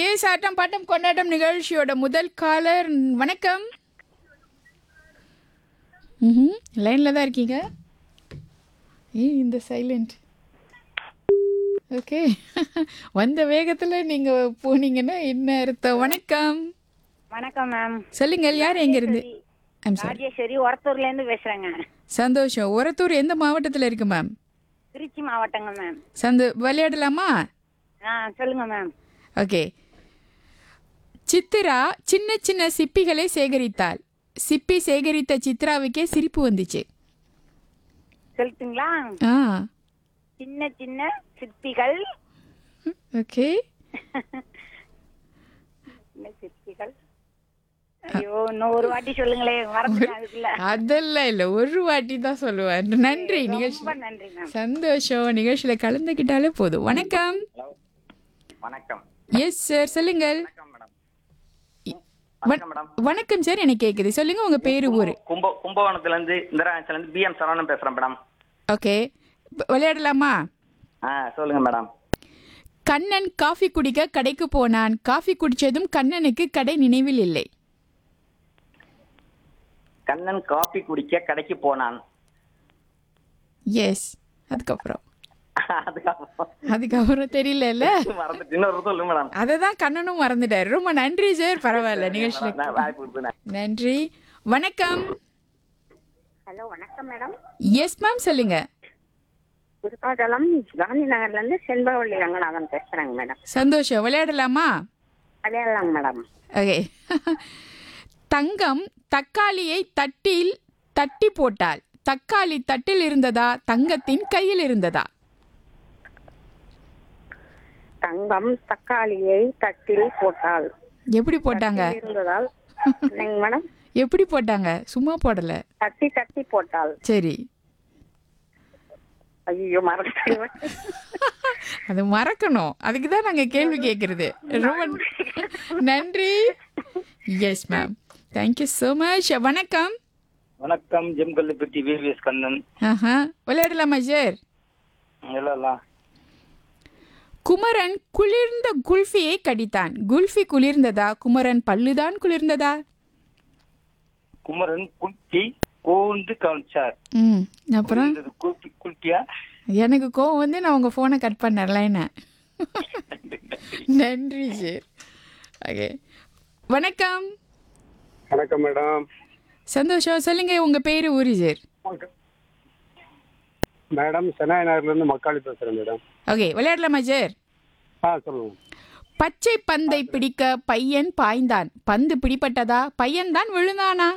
S ஆட்டம் bottom கொண்டாட்டம் நிகழ்ச்சியோட முதல் காலர் வணக்கம் ம் லைனில் தான் இருக்கீங்க ஏ இந்த சைலண்ட் ஓகே வந்த வேகத்தில் நீங்கள் போனீங்கன்னா என்ன அர்த்தம் வணக்கம் வணக்கம் மேம் சொல்லுங்கள் யார் எங்கேருந்து ஐம் சாரி ராஜேஸ்வரி ஒரத்தூர்ல இருந்து பேசுறேங்க சந்தோஷம் ஒரத்தூர் எந்த மாவட்டத்தில் இருக்கு மேம் திருச்சி மாவட்டங்க மேம் சந்து விளையாடலாமா ஆ சொல்லுங்க மேம் ஓகே சித்திரா சின்ன சின்ன சிப்பிகளை சேகரித்தாள் சிப்பி சேகரித்த சித்ராவுக்கே சிரிப்பு வந்துச்சு சொல்லட்டுங்களா ஆ சின்ன சின்ன சிற்பிகள் ஓகே சின்ன சிற்பிகள் ஐயோ இன்னும் ஒரு வாட்டி சொல்லுங்களேன் மறந்துட்டேன் அதுக்குள்ள அதெல்லாம் இல்லை ஒரு வாட்டி தான் சொல்லுவேன் நன்றி நிகழ்ச்சி ரொம்ப நன்றி மேம் சந்தோஷம் நிகழ்ச்சியில் கலந்துக்கிட்டாலே போதும் வணக்கம் வணக்கம் எஸ் சார் சொல்லுங்கள் வணக்கம் மேடம் வண- வணக்கம் மேடம் வணக்கம் சார் எனக்கு கேட்குது சொல்லுங்க உங்க பேரு ஊரு கும்ப கும்பகோணத்துல இருந்து இந்திராட்சில இருந்து பிஎம் சரவணன் பேசுறேன் மேடம் ஓகே விளையாடலாமா ஆ சொல்லுங்க மேடம் கண்ணன் காஃபி குடிக்க கடைக்கு போனான் காஃபி குடிச்சதும் கண்ணனுக்கு கடை நினைவில் இல்லை கண்ணன் காபி குடிக்க கடைக்கு போனான் எஸ் அதுக்கப்புறம் அதுக்கப்புறம் அதுக்கப்புறம் தெரியலல்ல மறந்துட்டு இன்னொரு சொல்லுங்க மேடம் அதை தான் கண்ணனும் மறந்துட்டார் ரொம்ப நன்றி சார் பரவாயில்ல நிகழ்ச்சியில் நான் வாய்ப்பு கொடுத்தேன் நன்றி வணக்கம் ஹலோ வணக்கம் மேடம் எஸ் மேம் சொல்லுங்க புதுப்பாதலம் காந்தி நகர்ல இருந்து செண்பகவள்ளி ரங்கநாதன் பேசுறேங்க மேடம் சந்தோஷம் விளையாடலாமா விளையாடலாங்க மேடம் ஓகே தங்கம் தக்காளியை தட்டில் தட்டி போட்டாள் தக்காளி தட்டில் இருந்ததா தங்கத்தின் கையில் இருந்ததா தங்கம் தக்காளியை தட்டில் போட்டால் எப்படி போட்டாங்க இருந்ததால் என்னங்க மேடம் எப்படி போட்டாங்க சும்மா போடல தட்டி தட்டி போட்டால் சரி ஐயோ மறந்துட்டேன் அது மறக்கணும் அதுக்கு தான் நாங்கள் கேள்வி கேட்குறது ரொம்ப நன்றி yes ma'am thank you so much வணக்கம் வணக்கம் ஜெம்கல்லிப்பட்டி விவிஎஸ் கண்ணன் ஆஹா விளையாடலாமா சார் எல்லாம் குமரன் குளிர்ந்த குல்ஃபியை கடித்தான் குல்ஃபி குளிர்ந்ததா குமரன் பல்லுதான் குளிர்ந்ததா குமரன் குட்டி கூந்து காமிச்சார் ம் அப்புறம் இந்த குட்டி குட்டியா எனக்கு கோவம் வந்து நான் உங்கள் ஃபோனை கட் பண்ணல என்ன நன்றி சார் ஓகே வணக்கம் வணக்கம் மேடம் சந்தோஷம் சொல்லுங்க உங்கள் பேர் ஊரி சார் மேடம் சென்னை நகர்லேருந்து மக்காளி பேசுகிறேன் மேடம் ஓகே விளையாடலாமா சார் ஆ சொல்லுங்க பச்சை பந்தை பிடிக்க பையன் பாய்ந்தான் பந்து பிடிபட்டதா பையன் தான் விழுந்தானா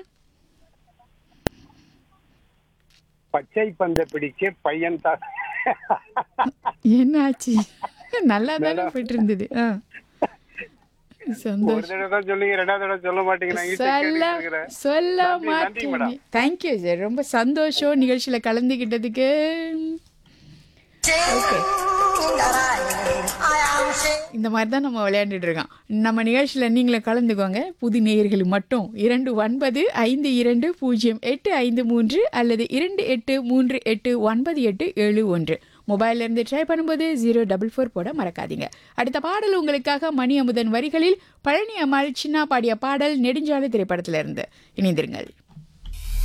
பச்சை பந்தை பிடிக்க பையன் தான் என்னாச்சு நல்லா தானே போயிட்டு இருந்தது ஆ ஒரு சந்தோஷம் தடவை தான் சொல்லுங்க ரெண்டாவது தடவை சொல்ல மாட்டீங்க நான் ஈஸியா சொல்ல கேட்டுட்டு இருக்கிறேன். சொல்ல நன்றி, நன்றி மாட்டேங்க மேடம். தேங்க்யூ சார் ரொம்ப சந்தோஷம் நிகழ்ச்சியில கலந்துக்கிட்டதுக்கு ஓகே இந்த மாதிரி தான் நம்ம விளையாண்டுட்டு இருக்கோம் நம்ம நிகழ்ச்சியில் நீங்களே கலந்துக்கோங்க புது நேயர்கள் மட்டும் இரண்டு ஒன்பது ஐந்து இரண்டு பூஜ்ஜியம் எட்டு ஐந்து மூன்று அல்லது இரண்டு எட்டு மூன்று எட்டு ஒன்பது எட்டு ஏழு ஒன்று மொபைல்ல இருந்து ட்ரை பண்ணும்போது ஜீரோ டபுள் ஃபோர் போட மறக்காதீங்க அடுத்த பாடல் உங்களுக்காக மணி அமுதன் வரிகளில் பழனி அம்மாள் சின்னா பாடிய பாடல் நெடுஞ்சாலை திரைப்படத்திலிருந்து இணைந்திருங்கள்